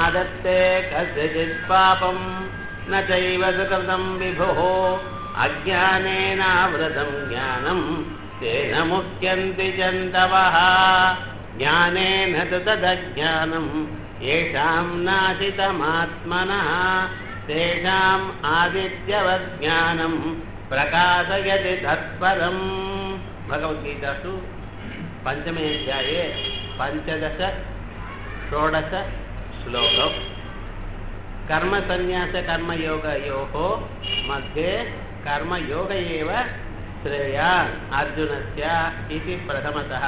नादत्ते कस्यचित् पापम् न चैव सुकृतं विभुः अज्ञानेनावृतं ज्ञानं तेन मुह्यन्ति जन्तवः ज्ञानेन तु तदज्ञानं येषां नाशितमात्मनः तेषाम् आदित्यवज्ञानं प्रकाशयति तत्परम् भगवद्गीतासु पञ्चमे अध्याये पञ्चदश षोडश श्लोकम् कर्मसन्न्यासकर्मयोगयोः मध्ये कर्मयोग एव श्रेयान् अर्जुनस्य इति प्रथमतः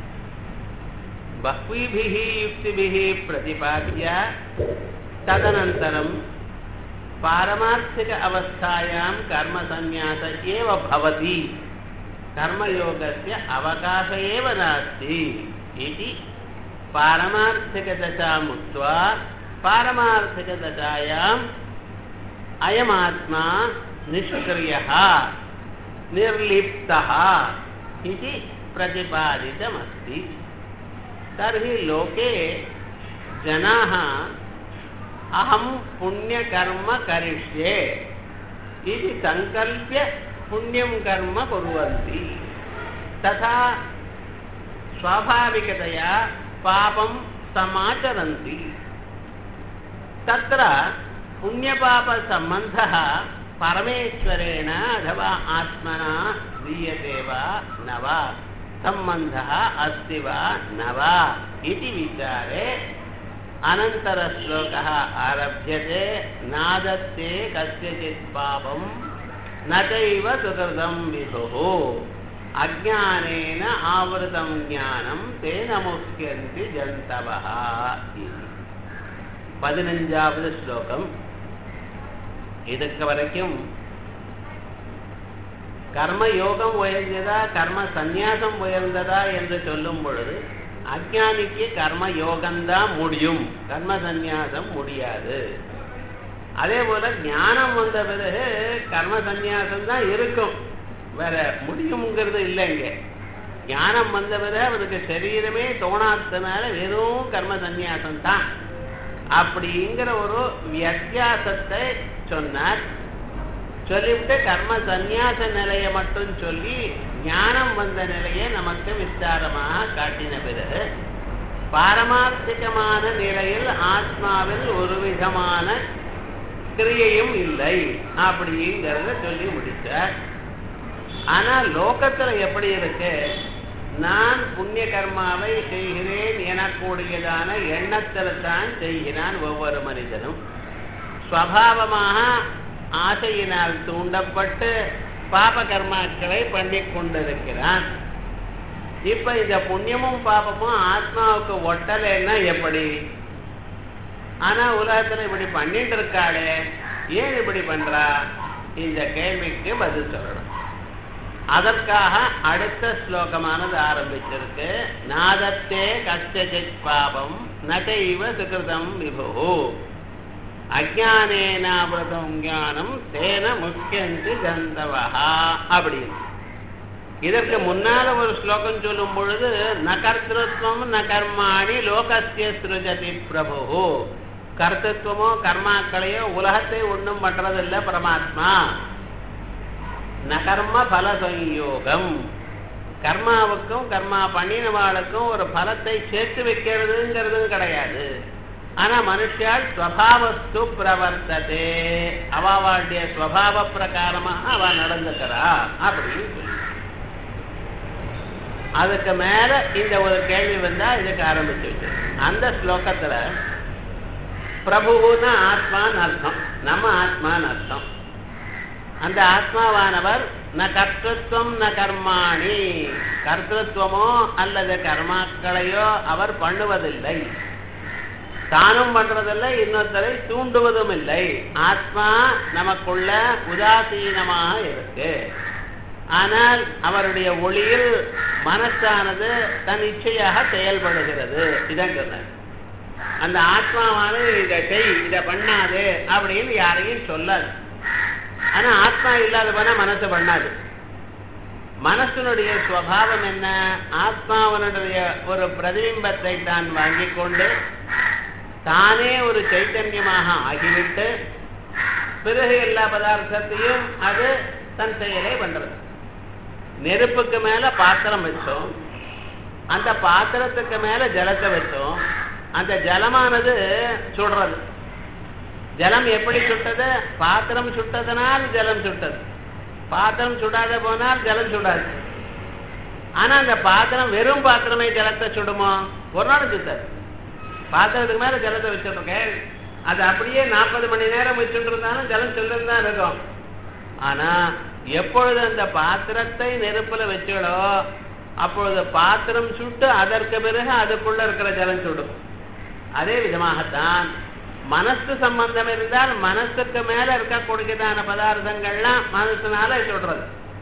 बह्वीभिः युक्तिभिः प्रतिपाद्य तदनन्तरं पारमार्थिक अवस्थायां कर्मसन्न्यास एव भवति कर्मयोगस्य अवकाश एव नास्ति इति पारमार्थिकदशाम् उक्त्वा पारमार्थिकदशायाम् अयमात्मा निष्क्रियः निर्लिप्तः इति प्रतिपादितमस्ति तर्हि लोके जनाः अहं पुण्यकर्म करिष्ये इति सङ्कल्प्य पुण्यं कर्म कुर्वन्ति तथा स्वाभाविकतया पापं समाचरन्ति तत्र पुण्यपापसम्बन्धः परमेश्वरेण अथवा आत्मना दीयते वा न वा सम्बन्धः अस्ति वा न वा इति विचारे अनन्तरश्लोकः आरभ्यते नादत्ते कस्यचित् पापं न चैव सुकृतं विभुः अज्ञानेन आवृतं ज्ञानं तेन मुह्यन्ति जन्तवः इति பதினஞ்சாவது ஸ்லோகம் இதுக்கு வரைக்கும் கர்ம யோகம் உயர்ந்ததா கர்ம சந்நியாசம் உயர்ந்ததா என்று சொல்லும் பொழுது அஜானிக்கு கர்ம யோகம்தான் முடியும் கர்ம சந்நியாசம் முடியாது அதே போல ஞானம் வந்த பிறகு கர்ம சந்நியாசம் தான் இருக்கும் வேற முடியுங்கிறது இல்லைங்க ஞானம் வந்த பிறகு அவனுக்கு சரீரமே தோணாதனால வெறும் கர்ம சந்நியாசம் தான் அப்படிங்கிற ஒரு வித்தியாசத்தை சொன்னார் சொல்லிவிட்டு கர்ம சந்நியாச நிலையை மட்டும் சொல்லி ஞானம் வந்த நிலையை நமக்கு விஸ்தாரமாக காட்டின பிறகு பாரமார்த்திகமான நிலையில் ஆத்மாவில் ஒரு விதமான கிரியையும் இல்லை அப்படிங்கிறத சொல்லி முடிச்சார் ஆனா லோகத்துல எப்படி இருக்கு நான் புண்ணிய கர்மாவை செய்கிறேன் எனக்கூடியதான எண்ணத்தில் தான் செய்கிறான் ஒவ்வொரு மனிதனும் ஸ்வபாவமாக ஆசையினால் தூண்டப்பட்டு பாப கர்மாக்களை பண்ணி கொண்டிருக்கிறான் இப்ப இந்த புண்ணியமும் பாபமும் ஆத்மாவுக்கு ஒட்டலைன்னா எப்படி ஆனா உலகத்துல இப்படி பண்ணிட்டு இருக்காளே ஏன் இப்படி பண்றா இந்த கேள்விக்கு பதில் சொல்லணும் அதற்காக அடுத்த ஸ்லோகமானது ஆரம்பிச்சிருக்கு நாதத்தே கஷ்டஜித் பாபம் நதைவ சுகிருதம் விபு அஜானேனாவிரதம் ஞானம் தேன முக்கியந்து ஜந்தவா அப்படின்னு இதற்கு முன்னால ஒரு ஸ்லோகம் சொல்லும் பொழுது ந கர்த்திருவம் ந கர்மாணி லோகசிய சிருஜதி பிரபு கர்த்தத்துவமோ கர்மாக்களையோ உலகத்தை ஒன்றும் பண்றதில்லை பரமாத்மா நகர்ம பல சம்யோகம் கர்மாவுக்கும் கர்மா பண்ணினவாளுக்கும் ஒரு பலத்தை சேர்த்து வைக்கிறதுங்கிறதும் கிடையாது ஆனா மனுஷால் ஸ்வபாவஸ்து பிரவர்த்ததே அவாவாளுடைய ஸ்வபாவ பிரகாரமாக அவ நடந்துக்கிறா அப்படின்னு சொல்லி அதுக்கு மேல இந்த ஒரு கேள்வி வந்தா இதுக்கு ஆரம்பிச்சு அந்த ஸ்லோகத்துல பிரபுன்னா ஆத்மான்னு அர்த்தம் நம்ம ஆத்மான்னு அர்த்தம் அந்த ஆத்மாவானவர் ந கர்த்தத்துவம் ந கர்மாணி கர்த்தத்துவமோ அல்லது கர்மாக்களையோ அவர் பண்ணுவதில்லை தானும் பண்றதில்லை இன்னொருத்தரை தூண்டுவதும் இல்லை ஆத்மா நமக்குள்ள உதாசீனமாக இருக்கு ஆனால் அவருடைய ஒளியில் மனசானது தன் இச்சையாக செயல்படுகிறது இதான் சொன்னார் அந்த ஆத்மாவானது இதை செய் இதை பண்ணாது அப்படின்னு யாரையும் சொல்லாது ஆனா ஆத்மா இல்லாத போனா மனசு பண்ணாது மனசனுடைய சுவாவம் என்ன ஆத்மாவனுடைய ஒரு பிரதிபிம்பத்தை தான் வாங்கிக் கொண்டு தானே ஒரு சைத்தன்யமாக ஆகிவிட்டு பிறகு எல்லா பதார்த்தத்தையும் அது தன் செயலை பண்றது நெருப்புக்கு மேல பாத்திரம் வச்சோம் அந்த பாத்திரத்துக்கு மேல ஜலத்தை வச்சோம் அந்த ஜலமானது சுடுறது ஜலம் எப்படி சுட்டது பாத்திரம் சுட்டதனால் ஜலம் சுட்டது பாத்திரம் சுடாத போனால் ஜலம் சுடாது ஆனா அந்த பாத்திரம் வெறும் பாத்திரமே ஜலத்தை சுடுமோ ஒரு நாள் சுத்தாது பாத்திரத்துக்கு மேல ஜலத்தை வச்சுருக்கேன் அது அப்படியே நாற்பது மணி நேரம் வச்சுட்டு இருந்தாலும் ஜலம் சொல்லிட்டு தான் இருக்கும் ஆனா எப்பொழுது அந்த பாத்திரத்தை நெருப்புல வச்சுடோ அப்பொழுது பாத்திரம் சுட்டு அதற்கு பிறகு அதுக்குள்ள இருக்கிற ஜலம் சுடும் அதே விதமாகத்தான் மனசு சம்பந்தம் இருந்தால் மனசுக்கு மேல இருக்கக்கூடியதான பதார்த்தங்கள்லாம் மனசுனால சுடுறது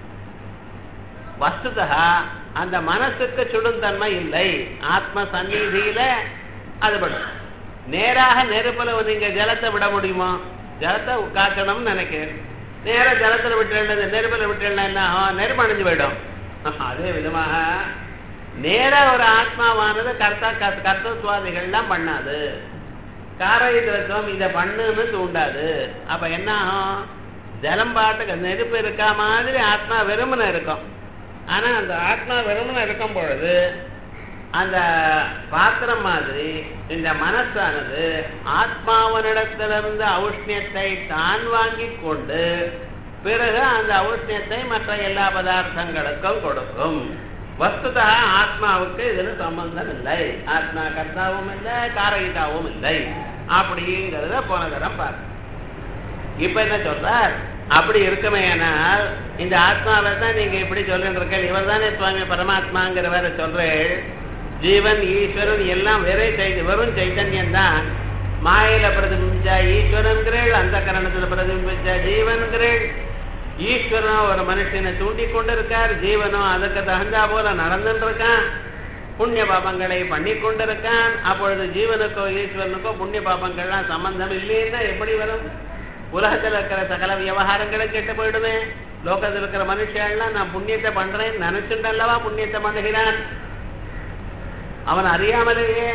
வஸ்துதா அந்த மனசுக்கு சுடும் தன்மை இல்லை ஆத்ம சந்நிதியில அது படும் நேராக நெருப்புல நீங்க ஜலத்தை விட முடியுமா ஜலத்தை காக்கணும்னு நினைக்கிறேன் நேரா ஜலத்துல விட்டு நெருப்புல விட்டு என்ன ஆகும்? நெருப்பு அணிஞ்சு போயிடும் அதே விதமாக நேரா ஒரு ஆத்மாவானது கர்த்தா கர்த்த சுவாதிகள்லாம் பண்ணாது காரயுத்திரத்துவம் இதை பண்ணுன்னு தூண்டாது அப்ப என்ன ஆகும் ஜலம் பாட்டுக்கு நெருப்பு இருக்கா மாதிரி ஆத்மா வெறுமனை இருக்கும் ஆனா அந்த ஆத்மா வெறுமனை இருக்கும் பொழுது அந்த பாத்திரம் மாதிரி இந்த மனசானது ஆத்மாவனிடத்திலிருந்து ஔஷ்ணியத்தை தான் வாங்கி கொண்டு பிறகு அந்த ஔஷ்ணியத்தை மற்ற எல்லா பதார்த்தங்களுக்கும் கொடுக்கும் வஸ்துதா ஆத்மாவுக்கு இதுல சம்பந்தம் இல்லை ஆத்மா கர்த்தாவும் இல்லை காரகிதாவும் இல்லை அப்படிங்கிறத போன தரம் பார்க்க இப்ப என்ன சொல்றார் அப்படி இருக்குமே ஆனால் இந்த ஆத்மாவை தான் நீங்க இப்படி சொல்லிட்டு இருக்க இவர் தானே சுவாமி பரமாத்மாங்கிறவரை சொல்றேன் ஜீவன் ஈஸ்வரன் எல்லாம் வெறும் சைத வெறும் சைத்தன்யம் தான் மாயில பிரதிபிம்பிச்சா ஈஸ்வரன்கிறேள் அந்த கரணத்துல பிரதிபிம்பிச்சா ஜீவன்கிறேள் ஈஸ்வரனும் ஒரு மனுஷனை தூண்டி கொண்டு இருக்கார் ஜீவனும் அதுக்கு தகுந்தா போல நடந்துட்டு இருக்கான் புண்ணிய பாபங்களை பண்ணி கொண்டிருக்கான் அப்பொழுது ஜீவனுக்கோ ஈஸ்வரனுக்கோ புண்ணிய பாபங்கள்லாம் சம்பந்தம் இல்லைன்னா எப்படி வரும் உலகத்தில் இருக்கிற சகல விவகாரங்களும் கெட்டு போயிடுமே லோகத்தில் இருக்கிற மனுஷன்லாம் நான் புண்ணியத்தை பண்றேன் நினைச்சுட்டு அல்லவா புண்ணியத்தை பண்ணுகிறான் அவன் அறியாமலேயே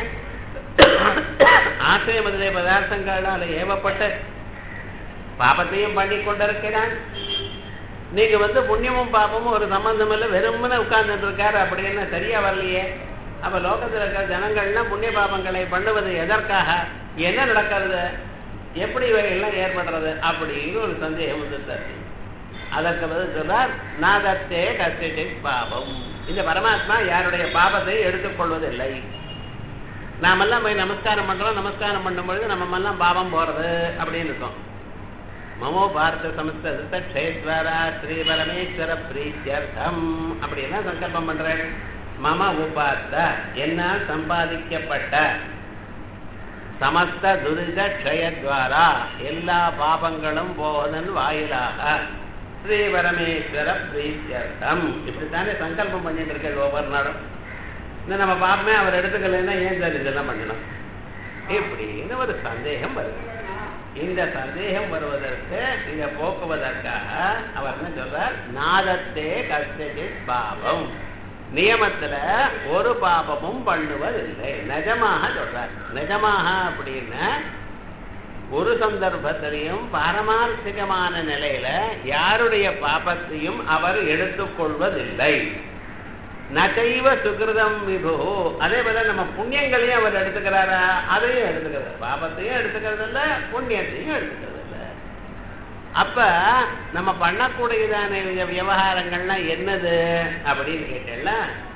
ஆசிரிய முதலிய பதார்த்தங்களால் ஏவப்பட்டு பாபத்தையும் பண்ணி கொண்டிருக்கிறான் நீங்க வந்து புண்ணியமும் பாபமும் ஒரு சம்பந்தம் இல்லை வெறுமனே உட்கார்ந்துட்டு இருக்காரு அப்படின்னு சரியா வரலையே அப்ப லோகத்தில் இருக்கிற ஜனங்கள்லாம் புண்ணிய பாபங்களை பண்ணுவது எதற்காக என்ன நடக்கிறது எப்படி இவைகள்லாம் ஏற்படுறது அப்படின்னு ஒரு சந்தேகம் வந்து அதற்கு பதில் சொல்றார் நாதத்தே கசிட்டு பாபம் இந்த பரமாத்மா யாருடைய பாபத்தை எடுத்துக்கொள்வதில்லை நாமெல்லாம் போய் நமஸ்காரம் பண்றோம் நமஸ்காரம் பண்ணும் பொழுது நம்ம எல்லாம் பாவம் போறது அப்படின்னு இருக்கோம் மமோ பாரத சமஸ்கிருத க்ஷேத்வரா ஸ்ரீ பரமேஸ்வர பிரீத்தியர்த்தம் அப்படின்னா சங்கல்பம் பண்றேன் மம உபாத்த என்னால் சம்பாதிக்கப்பட்ட சமஸ்த துரித க்ஷயத்வாரா எல்லா பாபங்களும் போவதன் வாயிலாக ஸ்ரீ பரமேஸ்வர பிரீத்தியர்த்தம் இப்படித்தானே சங்கல்பம் பண்ணிட்டு இருக்க ஒவ்வொரு நாளும் இந்த நம்ம பாப்பமே அவர் எடுத்துக்கலைன்னா ஏன் சார் இதெல்லாம் பண்ணணும் இப்படின்னு ஒரு சந்தேகம் வருது இந்த சந்தேகம் வருவதற்கு இதை போக்குவதற்காக அவர் என்ன சொல்றார் நாதத்தே கஷ்டே பாவம் நியமத்துல ஒரு பாபமும் பண்ணுவதில்லை நிஜமாக சொல்றார் நிஜமாக அப்படின்னா ஒரு சந்தர்ப்பத்திலையும் பாரமார்த்திகமான நிலையில யாருடைய பாபத்தையும் அவர் எடுத்துக்கொள்வதில்லை நகைவ சுகிருதம் விபு அதே போல நம்ம புண்ணியங்களையும் அவர் எடுத்துக்கிறாரா அதையும் எடுத்துக்கிறது பாபத்தையும் எடுத்துக்கிறது இல்ல புண்ணியத்தையும் எடுத்துக்கிறது இல்ல அப்ப நம்ம பண்ணக்கூடியதான விவகாரங்கள்லாம் என்னது அப்படின்னு கேட்டேன்ல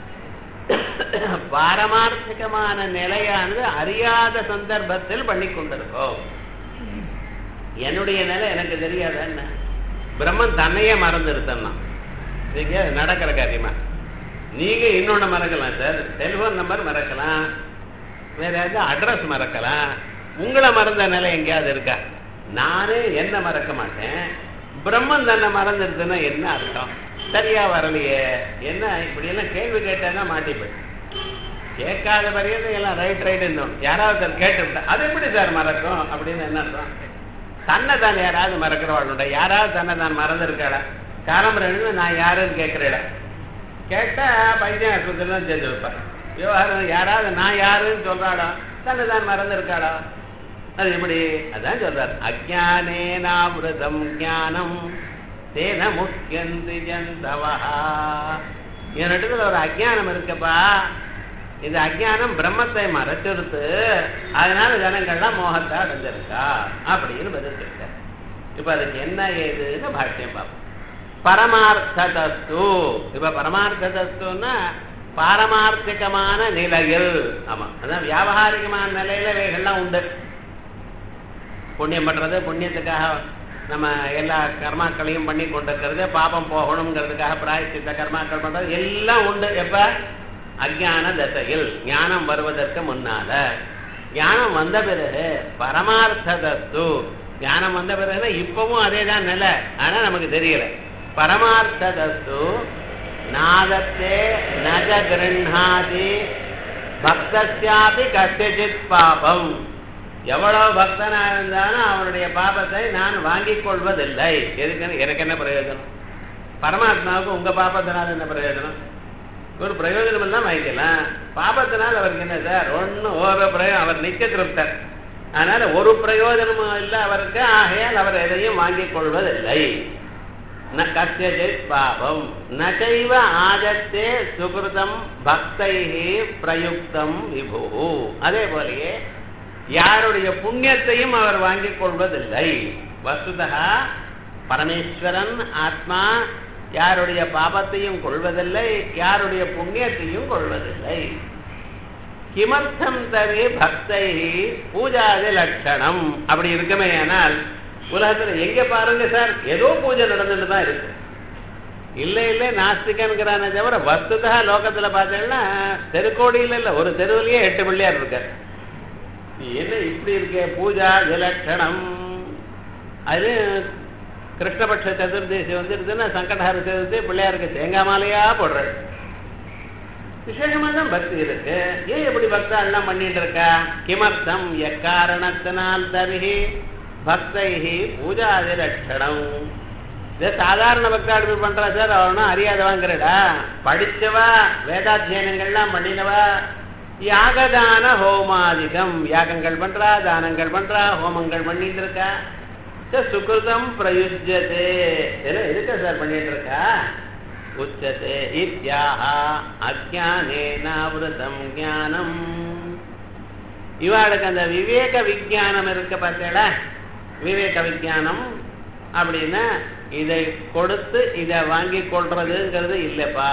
பாரமார்த்திகமான நிலையானது அறியாத சந்தர்ப்பத்தில் பண்ணி கொண்டிருக்கோம் என்னுடைய நிலை எனக்கு தெரியாத என்ன பிரம்மன் தன்னையே மறந்துருத்தன்னா நீங்க நடக்கிற காரியமா நீங்க இன்னொன்னு மறக்கலாம் சார் டெலிபோன் நம்பர் மறக்கலாம் வேற ஏதாவது அட்ரஸ் மறக்கலாம் உங்களை மறந்த நிலை எங்கேயாவது இருக்கா நானே என்ன மறக்க மாட்டேன் பிரம்மன் தன்னை மறந்துருதுன்னா என்ன அர்த்தம் சரியா வரலையே என்ன இப்படி எல்லாம் கேள்வி கேட்டேன்னா மாட்டிப்பேன் கேட்காத வரையும் எல்லாம் ரைட் ரைட் இருந்தோம் யாராவது சார் கேட்டுவிட்டா அது எப்படி சார் மறக்கும் அப்படின்னு என்ன அர்த்தம் தன்னை தான் யாராவது மறக்கிறவாளுண்டா யாராவது தன்னை தான் மறந்துருக்காளா காலம்பரம் நான் யாருன்னு கேட்கிறேடா கேட்டா பைத்தியம் ஆஸ்பத்திரிலாம் சேர்ந்து வைப்பேன் விவகாரம் யாராவது நான் யாருன்னு சொல்றாடா தன்னை தான் மறந்துருக்காடா அது எப்படி அதான் சொல்றார் அஜானேனாவிரதம் ஞானம் தேன முக்கியந்தி ஜந்தவா என்னிடத்துல ஒரு அஜானம் இருக்குப்பா இந்த அஜானம் பிரம்மத்தை மறைச்சிருத்து அதனால ஜனங்கள்லாம் மோகத்தை அடைஞ்சிருக்கா அப்படின்னு பதில் சொல்ற இப்ப அதுக்கு என்ன ஏதுன்னு பாஷ்யம் பார்ப்போம் பரமார்த்ததஸ்து இப்ப பரமார்த்ததஸ்துன்னா பாரமார்த்திகமான நிலையில் ஆமா அதான் வியாபகாரிகமான நிலையில இவைகள்லாம் உண்டு புண்ணியம் பண்றது புண்ணியத்துக்காக நம்ம எல்லா கர்மாக்களையும் பண்ணி கொண்டிருக்கிறது பாபம் போகணுங்கிறதுக்காக பிராயசித்த கர்மாக்கள் பண்றது எல்லாம் உண்டு எப்ப அஜான தசையில் ஞானம் வருவதற்கு முன்னால ஞானம் வந்த பிறகு பரமார்த்ததஸ்து ஞானம் வந்த பிறகு இப்பவும் அதே தான் நிலை ஆனா நமக்கு தெரியல பரமார்த்ததஸ்து நாதத்தே நஜ கிருண்ணாதி பக்தஸ்யாபி கசித் பாபம் எவ்வளவு பக்தனா இருந்தாலும் அவனுடைய பாபத்தை நான் வாங்கிக் கொள்வதில்லை எதுக்குன்னு எனக்கு என்ன பிரயோஜனம் பரமாத்மாவுக்கு உங்க பாபத்தினால என்ன பிரயோஜனம் ஒரு பிரயோஜனம் எல்லாம் வாங்கிக்கலாம் பாபத்தினால் அவருக்கு என்ன சார் ஒன்னும் ஒரு பிரயோஜனம் அவர் நிக்க திருப்தர் அதனால ஒரு பிரயோஜனமும் இல்லை அவருக்கு ஆகையால் அவர் எதையும் வாங்கிக் கொள்வதில்லை ந கசித் பாபம் நைவ ஆஜத்தே சுகிருதம் பக்தை பிரயுக்தம் விபு அதே போலயே யாருடைய புண்ணியத்தையும் அவர் வாங்கிக் கொள்வதில்லை வசுதா பரமேஸ்வரன் ஆத்மா யாருடைய பாபத்தையும் கொள்வதில்லை யாருடைய புண்ணியத்தையும் கொள்வதில்லை கிமர்த்தம் தவி பக்தை பூஜாதி லட்சணம் அப்படி இருக்குமே ஆனால் உலகத்துல எங்க பாருங்க சார் ஏதோ பூஜை நடந்துட்டு தான் இருக்கு இல்ல இல்ல நாஸ்திகன்கிறானே தவிர வஸ்துதா லோகத்துல பார்த்தீங்கன்னா தெருக்கோடியில் இல்ல ஒரு தெருவிலேயே எட்டு பிள்ளையார் இருக்காரு என்ன இப்படி இருக்கே பூஜா ஜலட்சணம் அது கிருஷ்ணபட்ச சதுர்தேசி வந்துருதுன்னா சங்கடஹர சதுர்த்தி பிள்ளையாருக்கு தேங்காய் மாலையா போடுறாரு விசேஷமா தான் பக்தி இருக்கு ஏன் எப்படி பக்தா எல்லாம் பண்ணிட்டு இருக்கா கிமர்த்தம் எக்காரணத்தினால் தருகி பக்தை பூஜாதி லட்சணம் இது சாதாரண பக்தாடு போய் பண்றா சார் அவனும் அறியாதவாங்கிறடா படிச்சவா வேதாத்தியனங்கள்லாம் பண்ணினவா யாகதான ஹோமாதிகம் யாகங்கள் பண்றா தானங்கள் பண்றா ஹோமங்கள் பண்ணிட்டு இருக்கா சுகிருதம் பிரயுஜ்யதே எதுக்கு சார் பண்ணிட்டு இருக்கா உச்சதே இத்தியாக அஜானேனாவிரதம் ஞானம் இவாளுக்கு அந்த விவேக விஜானம் இருக்க பார்த்தேடா விவேக விஜானம் அப்படின்னா இதை கொடுத்து இதை வாங்கி கொள்றதுங்கிறது இல்லைப்பா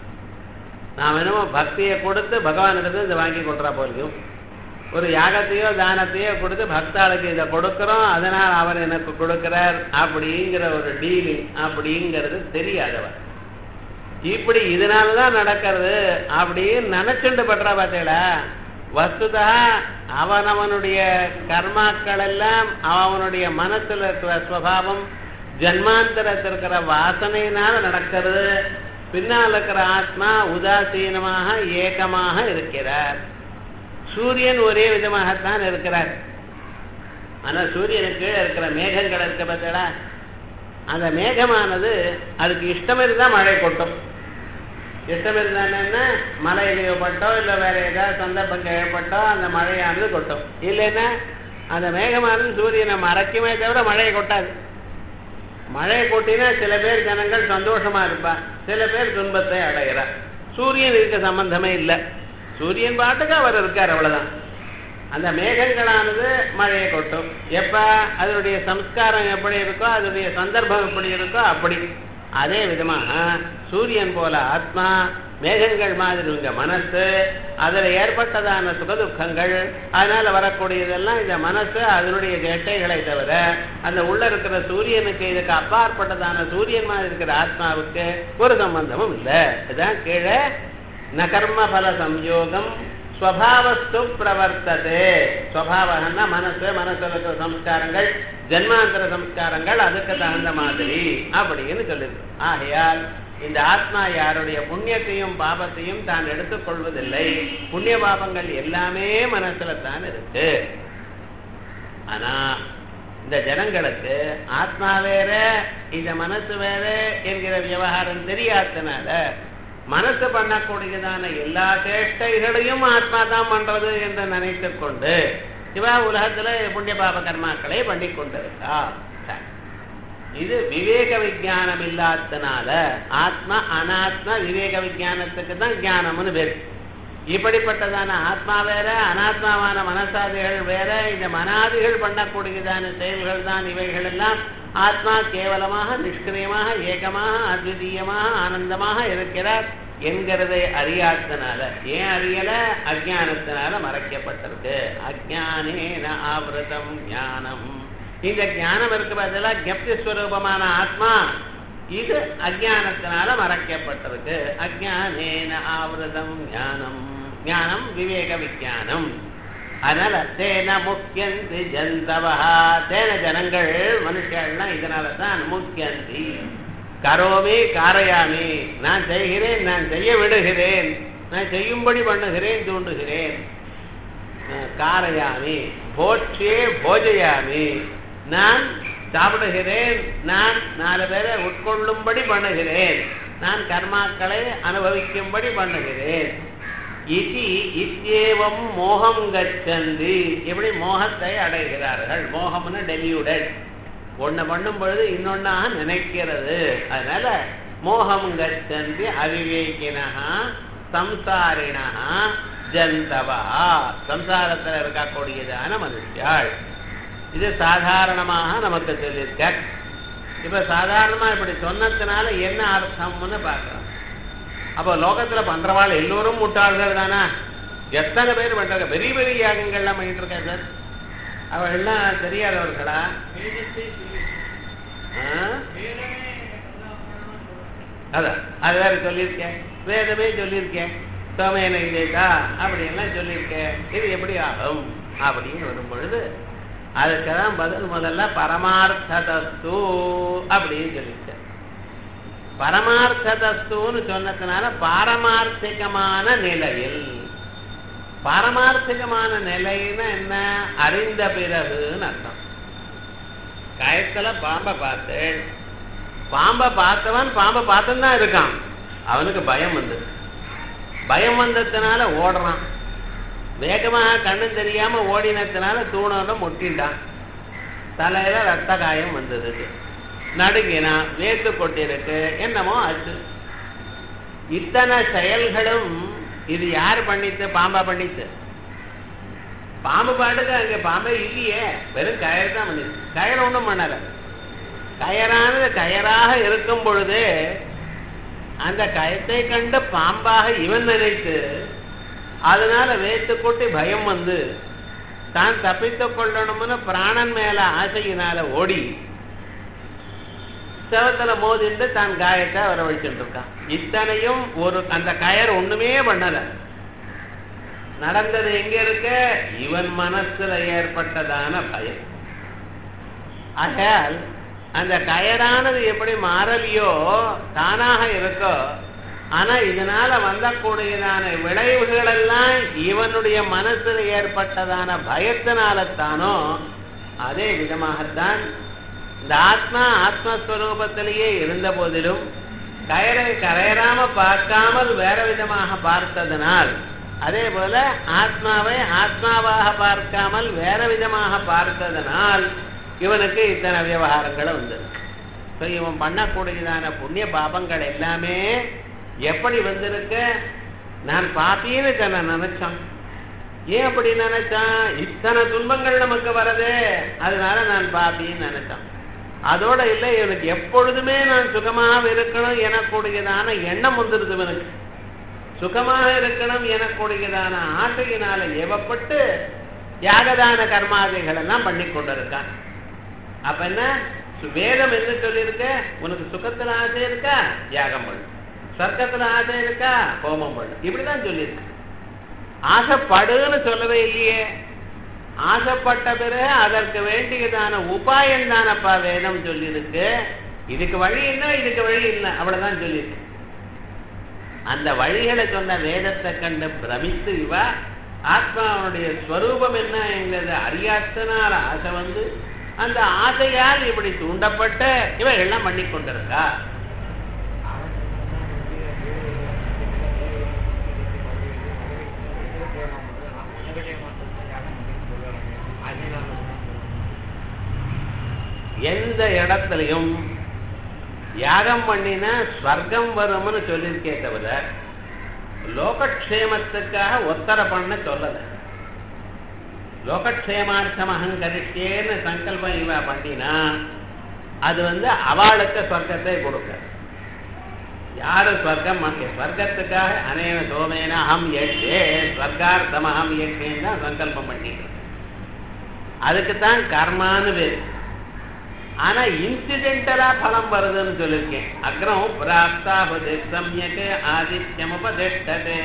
நாம் என்னமோ பக்தியை கொடுத்து பகவானிடத்து இதை வாங்கி கொள்றா போலையும் ஒரு யாகத்தையோ தானத்தையோ கொடுத்து பக்தாளுக்கு இதை கொடுக்கிறோம் அதனால் அவர் எனக்கு கொடுக்கிறார் அப்படிங்கிற ஒரு டீலிங் அப்படிங்கிறது தெரியாதவர் இப்படி இதனாலதான் நடக்கிறது அப்படின்னு நினைச்சுண்டு பண்றா பார்த்தீங்களா வஸ்துதா அவனவனுடைய கர்மாக்கள் எல்லாம் அவனுடைய மனசுல இருக்கிற சுவாவம் ஜன்மாந்தரத்தில் இருக்கிற வாசனையினால நடக்கிறது பின்னால் இருக்கிற ஆத்மா உதாசீனமாக ஏக்கமாக இருக்கிறார் சூரியன் ஒரே விதமாகத்தான் இருக்கிறார் ஆனா சூரியனுக்கு கீழே இருக்கிற மேகங்கள் இருக்க பார்த்தா அந்த மேகமானது அதுக்கு இஷ்டம் இருந்தா மழை கொட்டும் இஷ்டம் இருந்தானே மழை ஏற்பட்டோ இல்லை வேற ஏதாவது சந்தர்ப்பம் ஏற்பட்டோ அந்த மழையானது கொட்டும் இல்லைன்னா அந்த மேகமானது சூரியனை மறைக்குமே தவிர மழையை கொட்டாது மழையை கொட்டினா சில பேர் ஜனங்கள் சந்தோஷமா இருப்பா சில பேர் துன்பத்தை அடைகிறார் சூரியன் இருக்க சம்பந்தமே இல்லை சூரியன் பாட்டுக்கு அவர் இருக்கார் அவ்வளவுதான் அந்த மேகங்களானது மழையை கொட்டும் எப்ப அதனுடைய சம்ஸ்காரம் எப்படி இருக்கோ அதனுடைய சந்தர்ப்பம் எப்படி இருக்கோ அப்படி அதே விதமாக சூரியன் போல ஆத்மா மேகங்கள் மாதிரி உங்க மனசு அதில் ஏற்பட்டதான சுகதுக்கங்கள் அதனால வரக்கூடியதெல்லாம் இந்த மனசு அதனுடைய ஜெட்டைகளை தவிர அந்த உள்ள இருக்கிற சூரியனுக்கு இதுக்கு அப்பாற்பட்டதான சூரியன் மாதிரி இருக்கிற ஆத்மாவுக்கு ஒரு சம்பந்தமும் இல்லை இதுதான் கீழே ந கர்ம பல சம்யோகம் ஸ்வபாவஸ்து பிரவர்த்ததே ஸ்வபாவகன்னா மனசு மனசுல இருக்கிற சம்ஸ்காரங்கள் ஜென்மாந்தர சம்ஸ்காரங்கள் அதுக்கு தகுந்த மாதிரி அப்படின்னு சொல்லுது ஆகையால் இந்த ஆத்மா யாருடைய புண்ணியத்தையும் பாபத்தையும் தான் எடுத்துக்கொள்வதில்லை புண்ணிய பாபங்கள் எல்லாமே மனசுல தான் இருக்கு ஆனா இந்த ஜனங்களுக்கு ஆத்மா வேற இந்த மனசு வேற என்கிற விவகாரம் தெரியாதனால மனசு பண்ணக்கூடியதான எல்லா சேஷ்டைகளையும் ஆத்மா தான் பண்றது என்று நினைத்து கொண்டு இவா உலகத்துல புண்ணிய பாப கர்மாக்களை பண்ணி கொண்டிருக்கா சரி. இது விவேக விஞ்ஞானம் இல்லாதனால ஆத்மா அனாத்மா விவேக விஞ்ஞானத்துக்கு தான் ஞானம்னு பேரு இப்படிப்பட்டதான ஆத்மா வேற அனாத்மாவான மனசாதிகள் வேற இந்த மனாதிகள் பண்ணக்கூடியதான செயல்கள் தான் இவைகள் எல்லாம் ஆத்மா கேவலமாக நிஷ்கிரியமாக ஏகமாக அத்விதீயமாக ஆனந்தமாக இருக்கிறார் என்கிறதை அறியாதனால ஏன் அறியல அஜானத்தினால மறைக்கப்பட்டிருக்கு அஜானேன ஆவிரதம் ஞானம் இந்த ஞானம் இருக்கு பதிலாக ஜப்தி ஸ்வரூபமான ஆத்மா இது அஜானத்தினால மறைக்கப்பட்டிருக்கு அஜானேன ஆவிரதம் ஞானம் ஞானம் விவேக விஞ்ஞானம் அதனால தேன முக்கியந்தி ஜந்தவா தேன ஜனங்கள் மனுஷர்கள்லாம் இதனால தான் முக்கியந்தி கரோமி காரையாமி நான் செய்கிறேன் நான் செய்ய விடுகிறேன் நான் செய்யும்படி பண்ணுகிறேன் தூண்டுகிறேன் அஹ் காரையாமி போற்றே போஜயாமி நான் சாப்பிடுகிறேன் நான் நாலு பேரை உட்கொள்ளும்படி பண்ணுகிறேன் நான் கர்மாக்களை அனுபவிக்கும்படி பண்ணுகிறேன் இதி இத்தியேவம் மோகம் கச்சந்தி இப்படி மோகத்தை அடைகிறார்கள் மோகம்னு டெலியூடட் ஒண்ணு பண்ணும் பொழுது இன்னொன்னாக நினைக்கிறது அதனால மோகம் கச்சந்தி அவிவேகினா சம்சாரிணா ஜந்தவா சம்சாரத்தில் இருக்கக்கூடியதான மனுஷியாள் இது சாதாரணமாக நமக்கு சொல்லியிருக்க இப்ப சாதாரணமா இப்படி சொன்னதுனால என்ன அர்த்தம்னு பார்க்கலாம் அப்போ லோகத்துல பண்றவாள் எல்லோரும் முட்டாள்கள் தானா எத்தனை பேர் பண்றாங்க பெரிய பெரிய யாகங்கள்லாம் பண்ணிட்டு இருக்கா சார் அவள் எல்லாம் தெரியாதவர்களா ஆ? அதான் அது வேற சொல்லியிருக்கேன் வேதமே சொல்லியிருக்கேன் சோமேன இதேதா அப்படியெல்லாம் சொல்லியிருக்கேன் இது எப்படி ஆகும் அப்படின்னு வரும் பொழுது அதுக்குதான் பதில் முதல்ல பரமார்த்ததஸ்து அப்படின்னு சொல்லியிருக்கேன் பரமார்த்ததஸ்துன்னு சொன்னதுனால பாரமார்த்திகமான நிலையில் பாரமார்த்திகமான நிலைன்னா என்ன அறிந்த பிறகுன்னு அர்த்தம் கயத்துல பாம்பை பார்த்து பாம்பை பார்த்தவன் பாம்பை பார்த்துன்னு தான் இருக்கான் அவனுக்கு பயம் வந்தது பயம் வந்ததுனால ஓடுறான் வேகமாக கண்ணு தெரியாம ஓடினதுனால தூணோட முட்டின்டான் தலையில ரத்த காயம் வந்தது நடுங்கினான் வேத்து கொட்டிருக்கு என்னமோ ஆச்சு இத்தனை செயல்களும் இது யார் பண்ணித்து பாம்பா பண்ணித்து பாம்பு பாட்டுக்கு அங்க பாம்பே இல்லையே வெறும் கயறு தான் பண்ணிச்சு கயறு ஒன்றும் பண்ணல கயறானது கயறாக இருக்கும் பொழுது அந்த கயத்தை கண்டு பாம்பாக இவன் நினைத்து அதனால வேத்து கொட்டி பயம் வந்து தான் தப்பித்துக் கொள்ளணும்னு பிராணன் மேல ஆசையினால ஓடி செவத்துல மோதிண்டு தான் காயத்தை வரவழைச்சுட்டு இருக்கான் இத்தனையும் ஒரு அந்த கயர் ஒண்ணுமே பண்ணல நடந்தது எங்க இருக்க இவன் மனசுல ஏற்பட்டதான பயம் ஆகையால் அந்த கயரானது எப்படி மாறலையோ தானாக இருக்கோ ஆனா இதனால வந்தக்கூடியதான விளைவுகள் எல்லாம் இவனுடைய மனசுல ஏற்பட்டதான பயத்தினாலத்தானோ அதே விதமாகத்தான் இந்த ஆத்மா ஆத்மஸ்வரூபத்திலேயே இருந்த போதிலும் கயரை கரையறாம பார்க்காமல் வேற விதமாக பார்த்ததனால் அதே போல ஆத்மாவை ஆத்மாவாக பார்க்காமல் வேற விதமாக பார்த்ததனால் இவனுக்கு இத்தனை விவகாரங்கள் வந்தது ஸோ இவன் பண்ணக்கூடியதான புண்ணிய பாபங்கள் எல்லாமே எப்படி வந்திருக்க நான் பாத்தின்னு தன்னை நினைச்சான் ஏன் அப்படி நினைச்சான் இத்தனை துன்பங்கள் நமக்கு வரதே அதனால நான் பாப்பின்னு நினைச்சான் அதோட இல்லை இவனுக்கு எப்பொழுதுமே நான் சுகமாக இருக்கணும் எனக்கூடியதான எண்ணம் வந்துருது இவனுக்கு சுகமாக இருக்கணும் எனக்கூடியதான ஆசையினால ஏவப்பட்டு யாகதான கர்மாதிகள் எல்லாம் பண்ணி கொண்டிருக்கான் அப்ப என்ன சு- வேதம் என்ன சொல்லியிருக்க உனக்கு சுகத்துல ஆசை இருக்கா யாகம் பண்ணு சொர்க்கத்துல ஆசை இருக்கா ஹோமம் பண்ணு இப்படிதான் சொல்லியிருக்கு ஆசைப்படுன்னு சொல்லவே இல்லையே ஆசைப்பட்ட பிறகு அதற்கு வேண்டியதான உபாயம் தானப்பா வேதம் சொல்லியிருக்கு இதுக்கு வழி என்ன இதுக்கு வழி இல்லை அவ்வளவுதான் சொல்லியிருக்கு அந்த வழிகளை சொன்ன வேதத்தை கண்டு பிரமித்து இவ ஆத்மாவனுடைய ஸ்வரூபம் என்ன என்கிறது அறியாத்தனால ஆசை வந்து அந்த ஆசையால் இப்படி தூண்டப்பட்ட இவ எல்லாம் பண்ணி கொண்டிருக்கா எந்த இடத்துலையும் யாகம் பண்ணினா ஸ்வர்க்கம் வரும்னு சொல்லியிருக்கே தவிர லோகக்ஷேமத்துக்காக ஒத்தர பண்ண சொல்லலை லோகக்ஷேமார்த்தம் அகங்கரிச்சேன்னு சங்கல்பம் இவ பண்ணினா அது வந்து அவளுக்கு சொர்க்கத்தை கொடுக்க யாரு ஸ்வர்க்கம் ஸ்வர்க்கத்துக்காக அநேக சோமேன அகம் எட்டே ஸ்வர்க்கார்த்தம் அகம் எட்டேன்னு தான் சங்கல்பம் பண்ணிட்டு அதுக்குத்தான் கர்மான்னு பேர் ஆனா இன்சிடென்டலா பலம் வருதுன்னு சொல்லியிருக்கேன் அக்ரம் பிராப்தாபதி சமயக்கு ஆதித்யம் உபதிஷ்டதே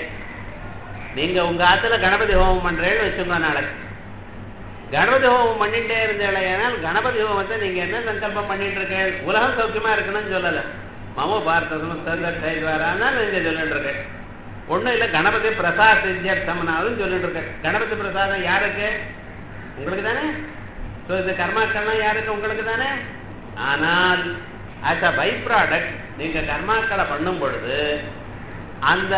நீங்க உங்க ஆத்துல கணபதி ஹோமம் பண்றேன்னு வச்சுக்கோங்க நாளைக்கு கணபதி ஹோமம் பண்ணிட்டே இருந்தேனால் கணபதி ஹோமத்தை நீங்க என்ன சங்கல்பம் பண்ணிட்டு இருக்கேன் உலகம் சௌக்கியமா இருக்கணும்னு சொல்லல மம பார்த்ததும் தந்தாரானா நீங்க சொல்லிட்டு இருக்கேன் ஒண்ணும் இல்ல கணபதி பிரசாத் சித்தியர்த்தம்னாலும் சொல்லிட்டு இருக்கேன் கணபதி பிரசாதம் யாருக்கு உங்களுக்கு தானே ஸோ இந்த கர்மாக்கள்லாம் யாருக்கு உங்களுக்கு தானே ஆனால் ஆஸ் அ பை ப்ராடக்ட் நீங்க கர்மாக்களை பண்ணும் பொழுது அந்த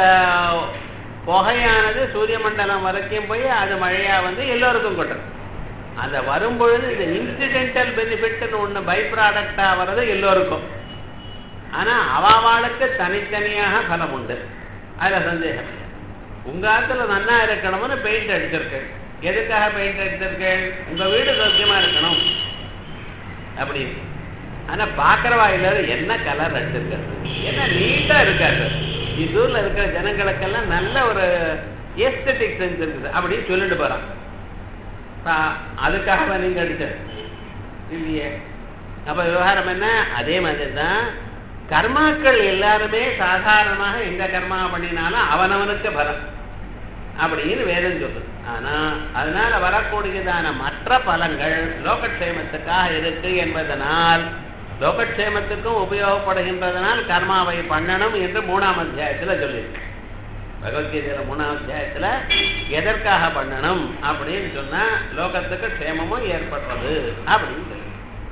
புகையானது சூரிய மண்டலம் வரைக்கும் போய் அது மழையா வந்து எல்லோருக்கும் கொட்டுறது அந்த வரும்பொழுது இந்த இன்சிடென்டல் பெனிஃபிட்னு ஒன்று பை ப்ராடக்டா வர்றது எல்லோருக்கும் ஆனா அவாவாளுக்கு தனித்தனியாக பலம் உண்டு அதுல சந்தேகம் இல்லை உங்க ஆத்துல நன்னா இருக்கணும்னு பெயிண்ட் அடிச்சிருக்கேன் எதுக்காக பெயிண்ட் அடிச்சிருக்கேன் உங்க வீடு சௌக்கியமா இருக்கணும் அப்படின்னு ஆனா பாக்குறவா எல்லாரும் என்ன கலர் அடிச்சிருக்காரு என்ன நீட்டா இருக்காரு இதூர்ல இருக்கிற ஜனங்களுக்கெல்லாம் நல்ல ஒரு எஸ்தட்டிக் சென்ஸ் இருக்குது அப்படின்னு சொல்லிட்டு போறான் அதுக்காக நீங்க அடிச்ச இல்லையே அப்ப விவகாரம் என்ன அதே மாதிரி தான் கர்மாக்கள் எல்லாருமே சாதாரணமாக எந்த கர்மா பண்ணினாலும் அவனவனுக்கு பலம் அப்படின்னு வேதம் சொல்லுது ஆனா அதனால வரக்கூடியதான மற்ற பலங்கள் லோகக்ஷேமத்துக்காக இருக்கு என்பதனால் லோகக்ஷேமத்துக்கும் உபயோகப்படுகின்றதனால் கர்மாவை பண்ணணும் என்று மூணாம் அத்தியாயத்துல சொல்லியிருக்கு பகவத்கீதையில மூணாம் அத்தியாயத்துல எதற்காக பண்ணணும் அப்படின்னு சொன்னா லோகத்துக்கு க்ஷேமமும் ஏற்படுறது அப்படின்னு சொல்லி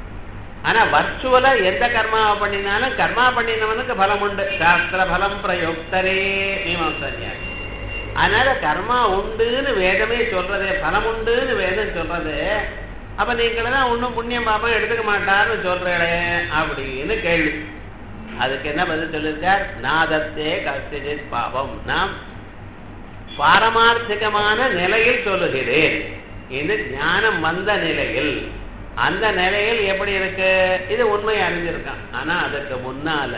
ஆனா வர்ச்சுவலா எந்த கர்மாவை பண்ணினாலும் கர்மா பண்ணினவனுக்கு பலம் உண்டு சாஸ்திர பலம் பிரயோக்தரே மீமாசன்யாசி அதனால கர்மா உண்டுன்னு வேதமே சொல்றதே பலம் உண்டுன்னு வேதம் சொல்றது அப்ப நீங்களெல்லாம் ஒன்றும் புண்ணியம் பாப்பம் எடுத்துக்க மாட்டார்னு சொல்றே அப்படின்னு கேள்வி அதுக்கு என்ன பதில் சொல்லியிருக்கார் நாதத்தே கஸ்திஜித் பாவம் நாம் பாரமார்த்திகமான நிலையில் சொல்லுகிறேன் இது ஞானம் வந்த நிலையில் அந்த நிலையில் எப்படி இருக்கு இது உண்மை அறிஞ்சிருக்கான் ஆனா அதுக்கு முன்னால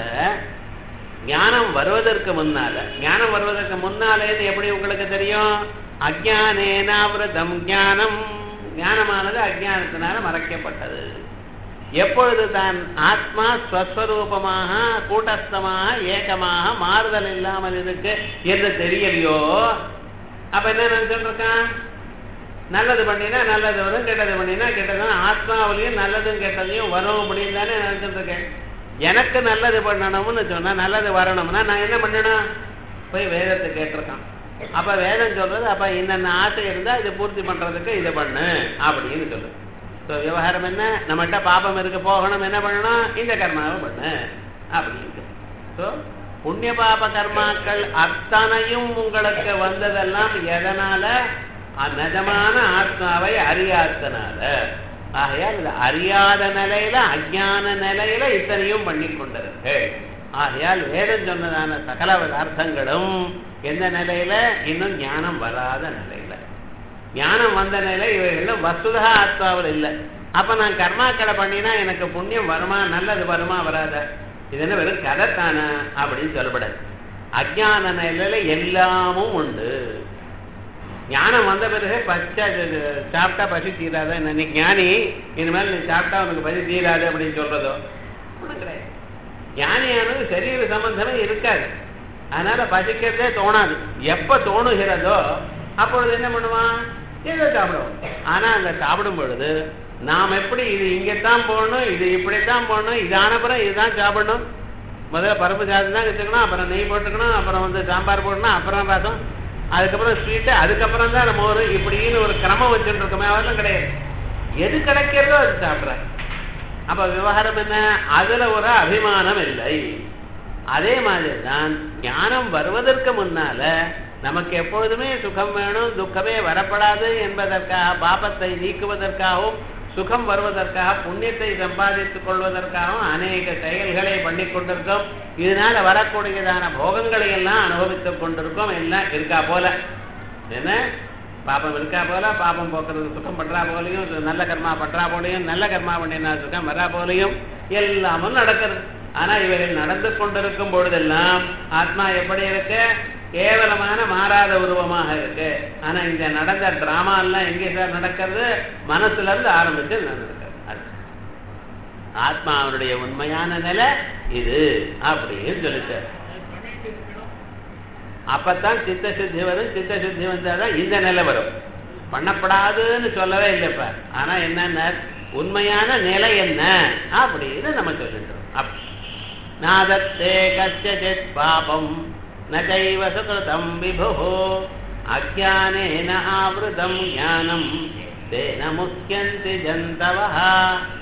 ஞானம் வருவதற்கு முன்னால ஞானம் வருவதற்கு முன்னாலேன்னு எப்படி உங்களுக்கு தெரியும் அஜானேனாவிரதம் ஞானம் ஞானமானது அஜானத்தினால மறைக்கப்பட்டது எப்பொழுது தான் ஆத்மா ஸ்வஸ்வரூபமாக கூட்டஸ்தமாக ஏக்கமாக மாறுதல் இல்லாமல் இருக்கு என்று தெரியலையோ அப்ப என்ன நினைச்சுட்டு இருக்கான் நல்லது பண்ணினா நல்லது வரும் கெட்டது பண்ணினா கெட்டது ஆத்மாவிலையும் நல்லதும் கெட்டதையும் வரும் அப்படின்னு தானே நினைச்சிட்டு இருக்கேன் எனக்கு நல்லது பண்ணணும்னு சொன்னா நல்லது வரணும்னா நான் என்ன பண்ணணும் போய் வேதத்தை கேட்டிருக்கான் அப்ப வேதம் சொல்றது அப்ப இன்னென்ன ஆசை இருந்தா இதை பூர்த்தி பண்றதுக்கு இதை பண்ணு அப்படின்னு சொல்லு ஸோ விவகாரம் என்ன நம்மகிட்ட பாபம் இருக்கு போகணும் என்ன பண்ணணும் இந்த கர்மாவை பண்ணு அப்படின்னு ஸோ புண்ணிய பாப கர்மாக்கள் அத்தனையும் உங்களுக்கு வந்ததெல்லாம் எதனால நிஜமான ஆத்மாவை அறியாதனால ஆகையால் இது அறியாத நிலையில அஜான நிலையில இத்தனையும் பண்ணி கொண்டிருங்கள் ஆகையால் வேதம் சொன்னதான சகல அர்த்தங்களும் எந்த நிலையில இன்னும் ஞானம் வராத நிலையில ஞானம் வந்த நிலை இவைகளும் வசுதா ஆத்மாவில் இல்லை அப்ப நான் கர்மாக்களை பண்ணினா எனக்கு புண்ணியம் வருமா நல்லது வருமா வராத இது என்ன வெறும் கதை தானே அப்படின்னு சொல்லப்படாது அஜான நிலையில எல்லாமும் உண்டு ஞானம் வந்த பிறகு பச்சை சாப்பிட்டா பசி தீராத நீ ஞானி இனிமேல் நீ சாப்பிட்டா உனக்கு பசி தீராது அப்படின்னு சொல்றதோ ஒன்றும் கிடையாது ஞானியானது சரீர சம்பந்தமே இருக்காது அதனால பசிக்கிறதே தோணாது எப்ப தோணுகிறதோ அப்பொழுது என்ன பண்ணுவான் ஏதோ சாப்பிடுவோம் ஆனா அந்த சாப்பிடும் பொழுது நாம் எப்படி இது இங்கத்தான் போகணும் இது இப்படித்தான் போகணும் இது ஆனப்புறம் இதுதான் சாப்பிடணும் முதல்ல பருப்பு சாதம் தான் வச்சுக்கணும் அப்புறம் நெய் போட்டுக்கணும் அப்புறம் வந்து சாம்பார் போடணும் அப்புறம் ரசம் அதுக்கப்புறம் ஸ்வீட்டு அதுக்கப்புறம் தான் நம்ம ஒரு இப்படின்னு ஒரு கிரமம் வச்சுட்டு இருக்கோமே அவரெல்லாம் கிடையாது எது கிடைக்கிறதோ அது சாப்பிட்றேன் அப்ப விவகாரம் என்ன அதுல ஒரு அபிமானம் இல்லை அதே மாதிரி தான் ஞானம் வருவதற்கு முன்னால நமக்கு எப்பொழுதுமே சுகம் வேணும் துக்கமே வரப்படாது என்பதற்காக பாபத்தை நீக்குவதற்காகவும் சுகம் வருவதற்காக புண்ணியத்தை சம்பாதித்துக் கொள்வதற்காகவும் அநேக செயல்களை பண்ணி கொண்டிருக்கோம் இதனால வரக்கூடியதான போகங்களை எல்லாம் அனுபவித்துக் கொண்டிருக்கோம் எல்லாம் இருக்கா போல என்ன பாபம் இருக்கா போல பாபம் போக்குறது சுகம் பண்றா போலையும் நல்ல கர்மா பண்றா போலையும் நல்ல கர்மா பண்ணினா சுகம் வரா போலையும் எல்லாமும் நடக்கிறது ஆனா இவைகள் நடந்து கொண்டிருக்கும் பொழுதெல்லாம் ஆத்மா எப்படி இருக்கு கேவலமான மாறாத உருவமாக இருக்கு ஆனா இந்த நடந்த டிராமா எல்லாம் எங்கே சார் நடக்கிறது மனசுல இருந்து ஆரம்பிச்சு நடக்கிறது அது. ஆத்மாவுடைய உண்மையான நிலை இது அப்படின்னு சொல்லிட்டார் அப்பத்தான் சித்த சுத்தி வரும் சித்த சுத்தி வந்தாதான் இந்த நிலை வரும் பண்ணப்படாதுன்னு சொல்லவே இல்லைப்பா ஆனா என்னன்னா உண்மையான நிலை என்ன அப்படின்னு நம்ம சொல்லிட்டோம் அப் நாதத்தே கச்சித் பாபம் நைவ சுகிருதம் விபு அஜானேன ஆவృతం ஞானம் தேன முக்கியந்தி ஜந்தவः